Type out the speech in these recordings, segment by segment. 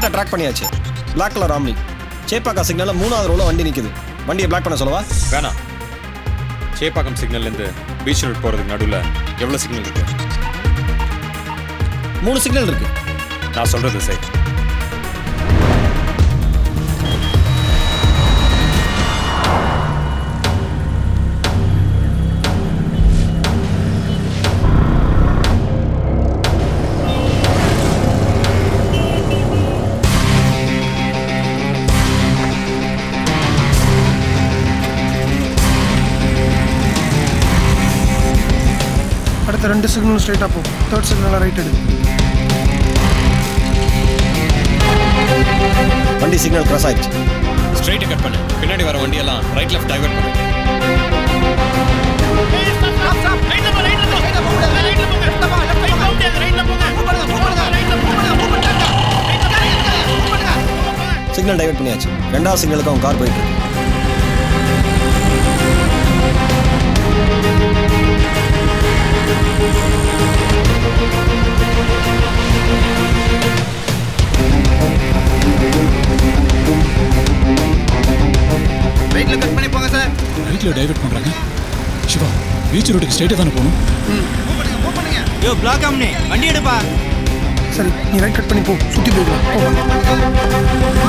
ஸ்பாட்டை track பண்ணியாச்சு black colour Omni சேப்பாக்கா சிக்னலில் மூணாவது ரோல வண்டி நிற்குது வண்டியை பிளாக் பண்ண சொல்லவா வேணாம் சேப்பாக்கம் சிக்னல்லேருந்து பீச் ரோட் போகிறதுக்கு நடுவில் எவ்வளோ சிக்னல் இருக்கு மூணு சிக்னல் இருக்கு நான் சொல்கிறது சரி அடுத்த ரெண்டு சிக்னல் ஸ்ட்ரைட்டாக போ தேர்ட் சிக்னலில் ரைட் எடு வண்டி சிக்னல் கிராஸ் ஆயிடுச்சு ஸ்ட்ரைட்டை கட் பண்ணு பின்னாடி வர வண்டியெல்லாம் ரைட் லெஃப்ட் டைவர்ட் பண்ணு சிக்னல் டைவர்ட் பண்ணியாச்சு ரெண்டாவது சிக்னலுக்கு அவன் கார் போயிட்டு இருக்கு ரைட்ல கட் பண்ணி போங்க சார் ரைட்டில் டைவர்ட் பண்ணுறாங்க சிவா பீச் ரோட்டுக்கு ஸ்ட்ரைட்டாக தானே போகணும் யோ பிளாக் ஆம்னி வண்டி எடுப்பா சரி நீ ரைட் கட் பண்ணி போ சுற்றி போய்க்கலாம் போ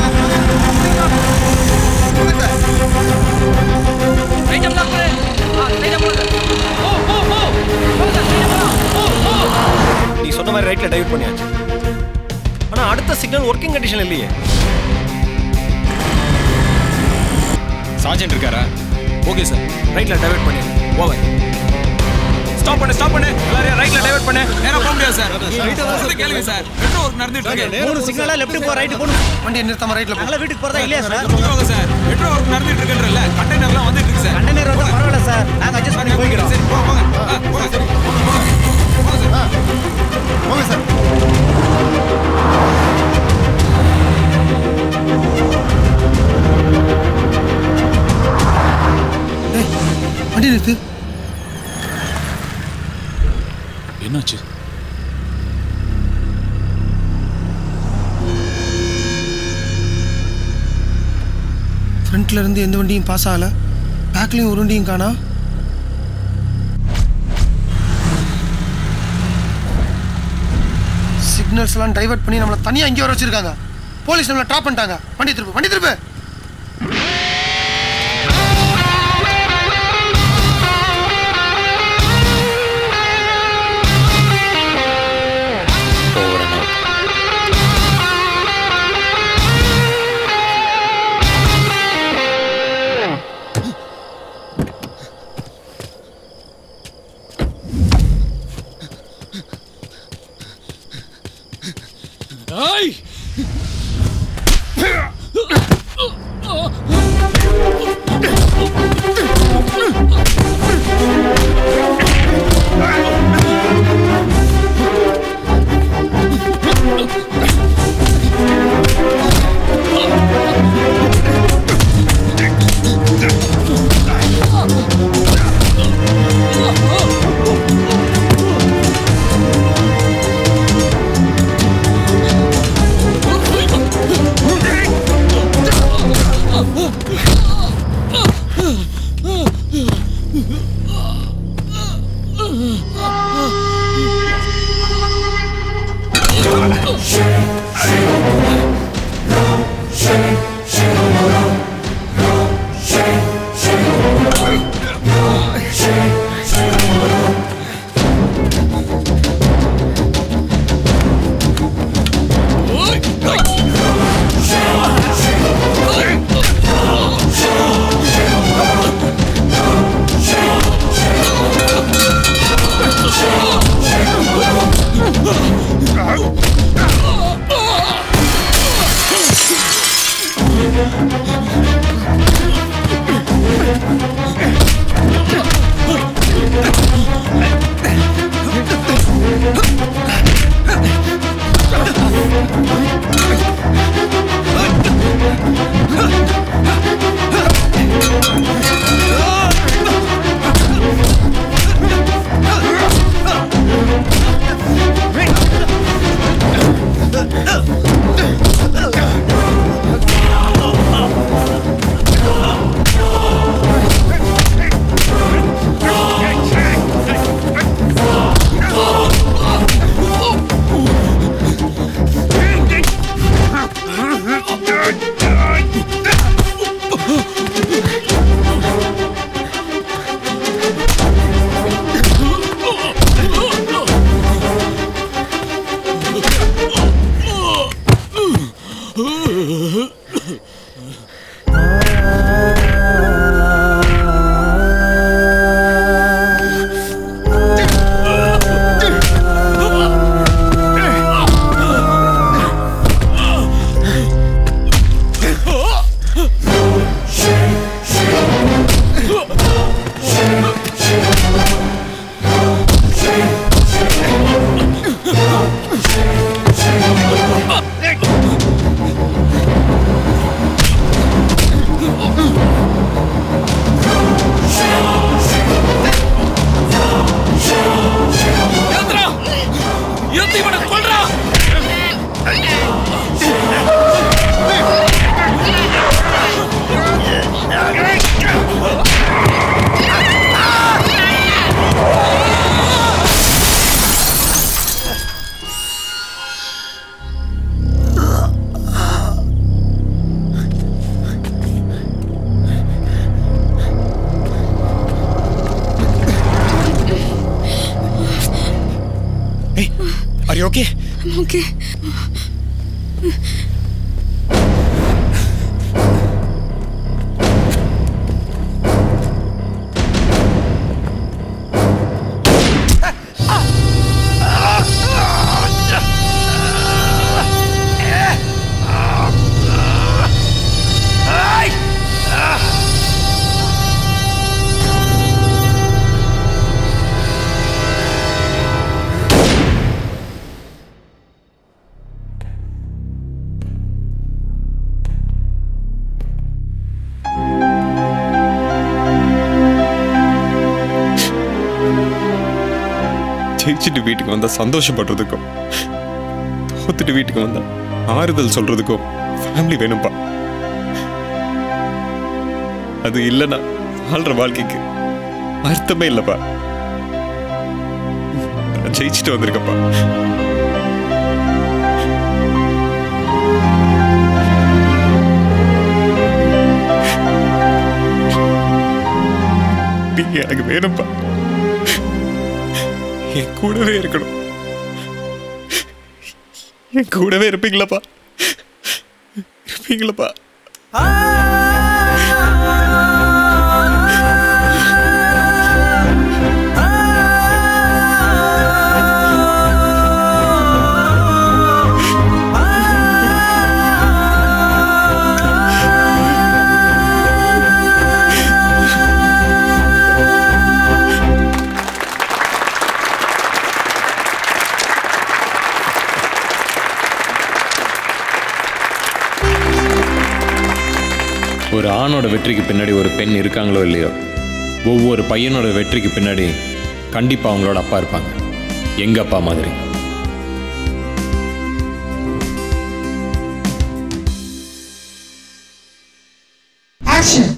நீ சொன்ன மாதிரி ரைட்ல டைவர்ட் பண்ணியாச்சு ஆனா அடுத்த சிக்னல் ஒர்க்கிங் கண்டிஷன் இல்லையே சார்ஜென்ட் இருக்காரா ஓகே சார் ரைட்ல டைவர்ட் பண்ணி ஓவர் ஸ்டாப் பண்ணு ஸ்டாப் பண்ணு எல்லாரையும் ரைட்ல டைவர்ட் பண்ணு நேரா போக முடியாது சார் சொல்றது கேளுங்க சார் மெட்ரோ ஒர்க் நடந்துட்டு இருக்கு மூணு சிக்னலா லெஃப்ட் போ ரைட் போணும் வண்டியை நிறுத்தாம ரைட்டில் போ நாங்கள வீட்டுக்கு போறதா இல்லையா சார் போங்க சார் மெட்ரோ ஒர்க் நடந்துட்டு இருக்குன்றல கண்டெய்னர்லாம் வந்துட்டு இருக்கு சார் கண்டெய்னர் வந்து பரவாயில்ல சார் நாங்க அட்ஜஸ்ட் பண்ணி போய்க்கிறோம் சரி போங்க போங்க ஆ, போங்க சரி போங்க சார் டேய், வண்டி நிறுத்து என்னாச்சு ஃப்ரண்ட்ல இருந்து எந்த வண்டியும் பாஸ் ஆகல பேக்லயும் ஒரு வண்டியும் காணா சிக்னல்ஸ் எல்லாம் டைவர்ட் பண்ணி நம்மளை தனியா இங்கே வர வச்சிருக்காங்க போலீஸ் நம்மளை ட்ராப் பண்ணிட்டாங்க வண்டி திருப்பு வண்டி திருப்பு ஓவர் அண்ட் அவுட் ஐய் ஆ ஓகே ஓகே ஜெயிச்சுட்டு வீட்டுக்கு வந்தா சந்தோஷப்படுறதுக்கும் தோத்துட்டு வீட்டுக்கு வந்தா ஆறுதல் சொல்றதுக்கும் ஃபேமிலி வேணும்பா அது இல்லைன்னா வாழ்ற வாழ்க்கைக்கு அர்த்தமே இல்லப்பா நான் ஜெயிச்சுட்டு வந்திருக்கப்பா நீங்க எனக்கு வேணும்பா என் கூடவே இருக்கணும் என் கூடவே இருப்பீங்களாப்பா இருப்பீங்களாப்பா ஒரு ஆணோட வெற்றிக்கு பின்னாடி ஒரு பெண் இருக்காங்களோ இல்லையோ ஒவ்வொரு பையனோட வெற்றிக்கு பின்னாடி கண்டிப்பாக அவங்களோட அப்பா இருப்பாங்க எங்க அப்பா மாதிரி Action!